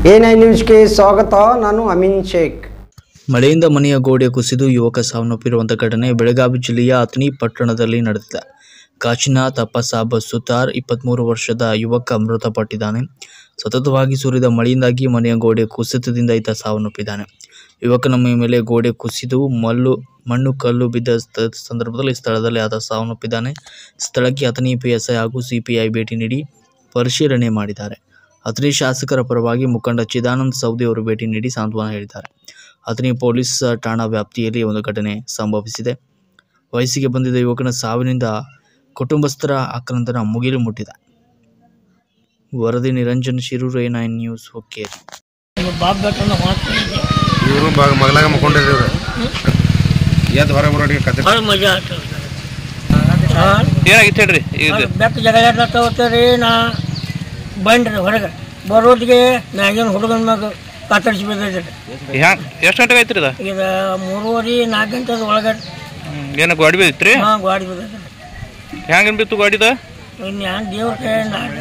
A nine ನ್ಯೂಸ್ಗೆ ಸ್ವಾಗತ ನಾನು ಅಮೀನ್ ಶೇಖ್ ಮಳೆಯಿಂದ ಮನೆಯ ಗೋಡೆ ಕುಸಿದು ಯುವಕ ಸಾವನ್ನಪ್ಪಿರುವಂಥ ಘಟನೆ ಬೆಳಗಾವಿ ಜಿಲ್ಲೆಯ ಅಥಣಿ ಪಟ್ಟಣದಲ್ಲಿ ನಡೆದಿದೆ ಕಾಶಿನಾಥ್ ಅಪ್ಪಸಾಬ್ ಸುತಾರ್ ಇಪ್ಪತ್ತ್ಮೂರು ವರ್ಷದ ಯುವಕ ಮೃತಪಟ್ಟಿದ್ದಾನೆ ಸತತವಾಗಿ ಸುರಿದ ಮಳೆಯಿಂದಾಗಿ ಮನೆಯ ಗೋಡೆ ಕುಸಿತದಿಂದ ಈತ ಸಾವನ್ನಪ್ಪಿದ್ದಾನೆ ಯುವಕನ ಮೈ ಮೇಲೆ ಗೋಡೆ ಕುಸಿದು ಮಲ್ಲು ಮಣ್ಣು ಕಲ್ಲು ಬಿದ್ದ ಸ್ಥ- ಸಂದರ್ಭದಲ್ಲಿ ಸ್ಥಳದಲ್ಲಿ ಆತ ಸಾವನ್ನಪ್ಪಿದ್ದಾನೆ ಸ್ಥಳಕ್ಕೆ ಅಥಣಿ ಪಿಎಸ್ಐ ಹಾಗೂ ಸಿಪಿಐ ಭೇಟಿ ನೀಡಿ ಪರಿಶೀಲನೆ ಮಾಡಿದ್ದಾರೆ ಅಥಣಿ ಶಾಸಕರ ಪರವಾಗಿ ಮುಖಂಡ ಚಿದಾನಂದ್ ಸೌದಿ ಅವರು ಭೇಟಿ ನೀಡಿ ಸಾಂತ್ವನ ಹೇಳಿದ್ದಾರೆ ಅಥಣಿ ಪೊಲೀಸ್ ಠಾಣಾ ವ್ಯಾಪ್ತಿಯಲ್ಲಿ ಒಂದು ಘಟನೆ ಸಂಭವಿಸಿದೆ ವಯಸ್ಸಿಗೆ ಬಂದಿದ್ದ ಯುವಕನ ಸಾವಿನಿಂದ ಕುಟುಂಬಸ್ಥರ ಆಕ್ರಂದನ ಮುಗಿಲು ಮುಟ್ಟಿದೆ ವರದಿ Niranjan Shiruru A nine news Hukkeri ಇವರು ಮಗಲಾಗ ಮಕ್ಕೊಂಡಿರಿ ಇವ್ರು ಎದ್ದು ಹೊರಗೆ ಬರೋಡಿಗೆ ಕತೆ ಭಾಳ ಮಜಾ ಆಯ್ತು ಏನಾಗಿತ್ತು ಹೇಳ್ರಿ ಈಗ ಬೆಟ್ಟ ಜಗ ತಗೋತೀರಿ ನಾ ಬಂದ್ರಿ ಹೊರಗೆ ಬರೋದಿಗೆ ಮ್ಯಾಗಿನ ಹುಡುಗನ ಮ್ಯಾಗ ಕತ್ತರಿಸಿ ಬಿದ್ದೈತ್ರಿ ಹ್ಯಾಂಗ ಎಷ್ಟು ಗಂಟೆಗೆ ಐತ್ರಿ ಇದು ಈಗ ಮೂರುವರೆ ನಾಲ್ಕು ಗಂಟೆ ಒಳಗೆ ಏನು ಗಾಡಿ ಬಿದ್ದಿತ್ರಿ ಹಾಂ ಗಾಡಿ ಬಿದ್ದೈತ್ರಿ ಹ್ಯಾಂಗನ್ ಬಿತ್ತು ಗಾಡಿದ ಇನ್ನು ಹ್ಯಾಂಗ ದೇವ್ರ ಕೈ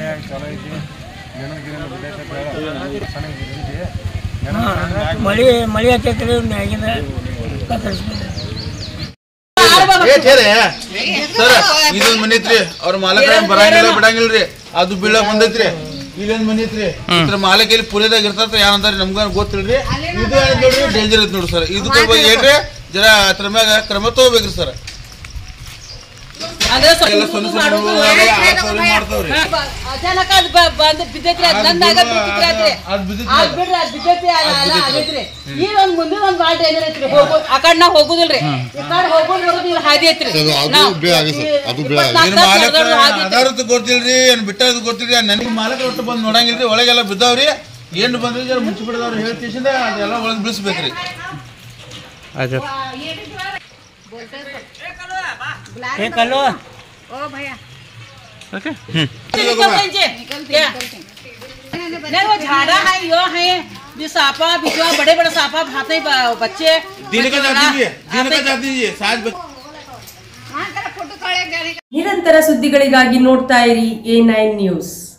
ಹಾಂ ಮಳೆ ಮಳೆ ಹತ್ತೈತ್ರಿ ಮ್ಯಾಗಿನ ಕತ್ತರಿಸಿ ಬಿದ್ದೈತ್ರಿ ಸರ್ ಇದೊಂದ್ ಮನಿ ಐತ್ರಿ ಅವ್ರ ಮಾಲಕ ಬರಂಗಿಲ್ಲ ಬಿಡಂಗಿಲ್ರಿ ಅದು ಬೀಳಕ್ ಬಂದೈತ್ರಿ ಇಲ್ಲೊಂದ್ ಮನಿ ಐತ್ರಿ ಇದ್ರ ಮಾಲಕ ಇಲ್ಲಿ ಪುಲಿದಾಗ ಇರ್ತಾರ ಏನಂತಾರ ನಮ್ಗ ಗೊತ್ತಿಲ್ರಿ ಇದು ಏನಂತ ನೋಡ್ರಿ ಡೇಂಜರ್ ಐತಿ ನೋಡ್ರಿ ಸರ್ ಇದು ಬಗ್ಗೆ ಹೇಳ್ರಿ ಜರ ಅದ್ರ ಮ್ಯಾಗ ಕ್ರಮ ತಗೋಬೇಕ್ರಿ ಸರ್ ಎಲ್ಲ ಸಣ್ಣ ಸಣ್ಣ ಹುಡುಗ್ರು ಅದಾವ, ಆ ಸರಿ ಮಾಡ್ತಾವ್ರಿ ಅಚಾನಕ ಅದ್ ಬ- ಬಂದ್ ಬಿದ್ದೈತ್ರಿ ಅದ್ ನಂದಾಗ ಬಿದ್ದೈತ್ರಿ ಅದ್ರಿ ಅದ್ ಬಿದ್ದೈತ್ರಿ ಅದ್ ಬಿಡ್ರಿ ಅದ್ ಬಿದ್ದೈತ್ರಿ ಅಲ್ಲ ಅಲ್ಲ ಆಗೈತ್ರಿ ಈಗ ಒಂದ್ ಮುಂದೆ ಒಂದ್ ಬಾಳ್ ಡೇಂಜರ್ ಐತ್ರಿ ಹೋಗೋ ಆ ಕಡೆ ನಾವ್ ಹೋಗುದಿಲ್ರಿ ಈ ಕಡೆ ಹೋಗೋದ್ ಬರೋದು ಇಲ್ಲಿ ಹಾದಿ ಐತ್ರಿ ನಾವ್ ಇಪ್ಪತ್ನಾಲ್ಕ್ ಏನ್ ತಾಸ್ ಮಾಲಕ ನಡ್ದೋರು ಹಾದಿ ಐತ್ರಿ. ಅದಾರದ್ದು ಗೊತ್ತಿಲ್ರಿ ಏನ್ ಬಿಟ್ಟದ್ ಗೊತ್ತಿಲ್ರಿ ನನಗೆ ಮಾಲಕ ಒಟ್ಟು ಬಂದ್ ನೋಡಂಗಿಲ್ರಿ ಒಳಗೆಲ್ಲ ಬಿದ್ದಾವ್ರಿ ಏನ್ ಬಂದ್ರಿ ಜರ ಮುಚ್ಚಿ ಬಿಡದವ್ರು ಹೇಳ್ತಿಸಿಂದ ಅದೆಲ್ಲ ಒಳಗ್ ಬಿಡಿಸ್ಬೇಕ್ರಿ ಏ ಕಲ್ಲು निकलते हैं क्या नहीं वो झाड़ा है यो है भी सापा बिचवा बड़े बड़े सापा भाते हैं ब- बच्चे दिन का बच्चे जा दीजिए दिन आते का जा दीजिए साज बच ನಿರಂತರ ಸುದ್ದಿಗಳಿಗಾಗಿ ನೋಡ್ತಾ ಇರಿ ಎ ನೈನ್ ನ್ಯೂಸ್